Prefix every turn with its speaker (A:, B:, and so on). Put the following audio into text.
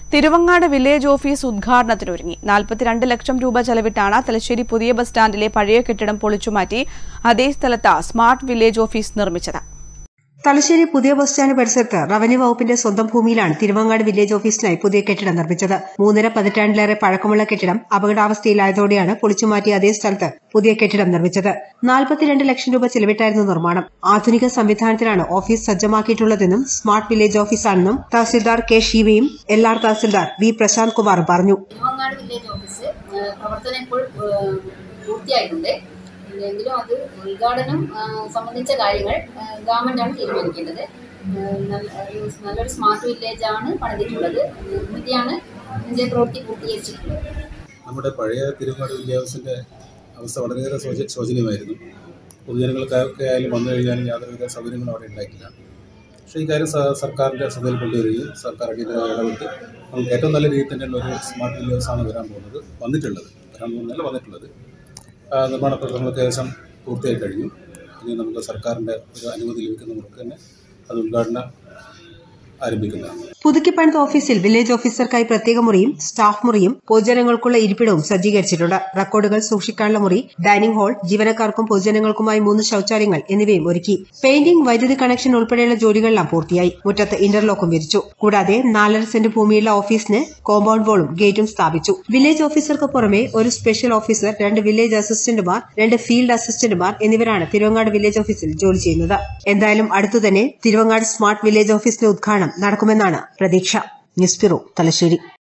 A: Thiruvangad village office ഉദ്ഘാടനത്തിനൊരുങ്ങി നാൽപ്പത്തിരണ്ട് ലക്ഷം രൂപ ചെലവിട്ടാണ് തലശ്ശേരി പുതിയ ബസ് സ്റ്റാൻഡിലെ പഴയ കെട്ടിടം പൊളിച്ചുമാറ്റി അതേ സ്ഥലത്ത് സ്മാർട്ട് വില്ലേജ് ഓഫീസ് നിർമ്മിച്ചത്
B: തലശ്ശേരി പുതിയ ബസ് സ്റ്റാൻഡ് പരിസരത്ത് റവന്യൂ വകുപ്പിന്റെ സ്വന്തം ഭൂമിയിലാണ് തിരുവങ്ങാട് വില്ലേജ് ഓഫീസിനായി പുതിയ കെട്ടിടം നിർമ്മിച്ചത് മൂന്നര പതിറ്റാണ്ടിലേറെ പഴക്കമുള്ള കെട്ടിടം അപകടാവസ്ഥയിലായതോടെയാണ് പൊളിച്ചുമാറ്റി അതേ സ്ഥലത്ത് പുതിയ കെട്ടിടം നിർമ്മിച്ചത് നാൽപ്പത്തിരണ്ട് ലക്ഷം രൂപ ചെലവിട്ടായിരുന്നു നിർമ്മാണം ആധുനിക സംവിധാനത്തിലാണ് ഓഫീസ് സജ്ജമാക്കിയിട്ടുള്ളതെന്നും സ്മാർട്ട് വില്ലേജ് ഓഫീസാണെന്നും തഹസിൽദാർ കെ ഷീവയും L R tahsildar V Prashanth കുമാറും പറഞ്ഞു
C: തിരുവങ്ങാട് വില്ലേജ് ഓഫീസ് ഏഹ്, പ്രവർത്തനം ഇപ്പോൾ ഏഹ്, പൂർത്തിയായിട്ടുണ്ട് എങ്കിലും അത് ഉദ്ഘാടനം ഏഹ്, സംബന്ധിച്ച കാര്യങ്ങൾ ഏഹ്, ഗവൺമെന്റാണ് തീരുമാനിക്കേണ്ടത് ഏഹ്, നല്ല- ഒരു നല്ലൊരു സ്മാർട്ട് വില്ലേജ് ആണ് പണിതിട്ടുള്ളത് നിർമ്മിതിയാണ് ഇതിന്റെ പ്രവൃത്തി പൂർത്തീകരിച്ചിട്ടുള്ളത്
D: നമ്മുടെ പഴയ തിരുവങ്ങാട് വിദ്യാഭ്യാസത്തിൻ്റെ അവസ്ഥ വളരെയേറെ ശോച ശോചനീയമായിരുന്നു പൊതുജനങ്ങൾക്കൊക്കെ ആയാലും വന്നു കഴിഞ്ഞാലും യാതൊരുവിധ സൗകര്യങ്ങളും അവിടെ ഉണ്ടായിട്ടില്ല പക്ഷേ ഈ കാര്യം സ- സർക്കാരിൻ്റെ ശ്രദ്ധയിൽ കൊണ്ടുവരികയും സർക്കാർ അടിയന്തരമായി ഇടപെട്ട് നമുക്ക് ഏറ്റവും നല്ല രീതിയിൽ തന്നെയുള്ള ഒരു സ്മാർട്ട് വില്ലേജാണ് വരാൻ പോകുന്നത് വന്നിട്ടുള്ളത് വരാൻ പോകുന്നതല്ല വന്നിട്ടുള്ളത് ആ, നിർമ്മാണ പ്രവർത്തനങ്ങളൊക്കെ ഏകദേശം പൂർത്തിയായി കഴിഞ്ഞു ഇനി നമുക്ക് സർക്കാരിൻ്റെ ഒരു അനുമതി ലഭിക്കുന്ന മുറക്ക് തന്നെ അത് ഉദ്ഘാടനം ആരംഭിക്കുന്നതാണ്
B: പുതുക്കി പണിത ഓഫീസിൽ വില്ലേജ് ഓഫീസർക്കായി പ്രത്യേക മുറിയും സ്റ്റാഫ് മുറിയും പൊതുജനങ്ങൾക്കുള്ള ഇരിപ്പിടവും സജ്ജീകരിച്ചിട്ടുണ്ട് റെക്കോർഡുകൾ സൂക്ഷിക്കാനുള്ള മുറി ഡൈനിംഗ് ഹാൾ ജീവനക്കാർക്കും പൊതുജനങ്ങൾക്കുമായി മൂന്ന് ശൌചാലയങ്ങൾ എന്നിവയും ഒരുക്കി പെയിന്റിംഗ് വൈദ്യുതി കണക്ഷൻ ഉൾപ്പെടെയുള്ള ജോലികളെല്ലാം പൂർത്തിയായി മുറ്റത്ത് ഇന്റർലോക്കും വിരിച്ചു കൂടാതെ നാലര സെന്റ് ഭൂമിയുള്ള ഓഫീസിന് കോമ്പൌണ്ട് വാളും ഗേറ്റും സ്ഥാപിച്ചു വില്ലേജ് ഓഫീസർക്ക് പുറമെ ഒരു സ്പെഷ്യൽ ഓഫീസർ രണ്ട് വില്ലേജ് അസിസ്റ്റന്റുമാർ രണ്ട് ഫീൽഡ് അസിസ്റ്റന്റുമാർ എന്നിവരാണ് തിരുവങ്ങാട് വില്ലേജ് ഓഫീസിൽ ജോലി ചെയ്യുന്നത് എന്തായാലും അടുത്തുതന്നെ തിരുവങ്ങാട് സ്മാർട്ട് വില്ലേജ് ഓഫീസിന്റെ ഉദ്ഘാടനം നടക്കുമെന്നാണ് പ്രതീക്ഷ ന്യൂസ് ബ്യൂറോ തലശ്ശേരി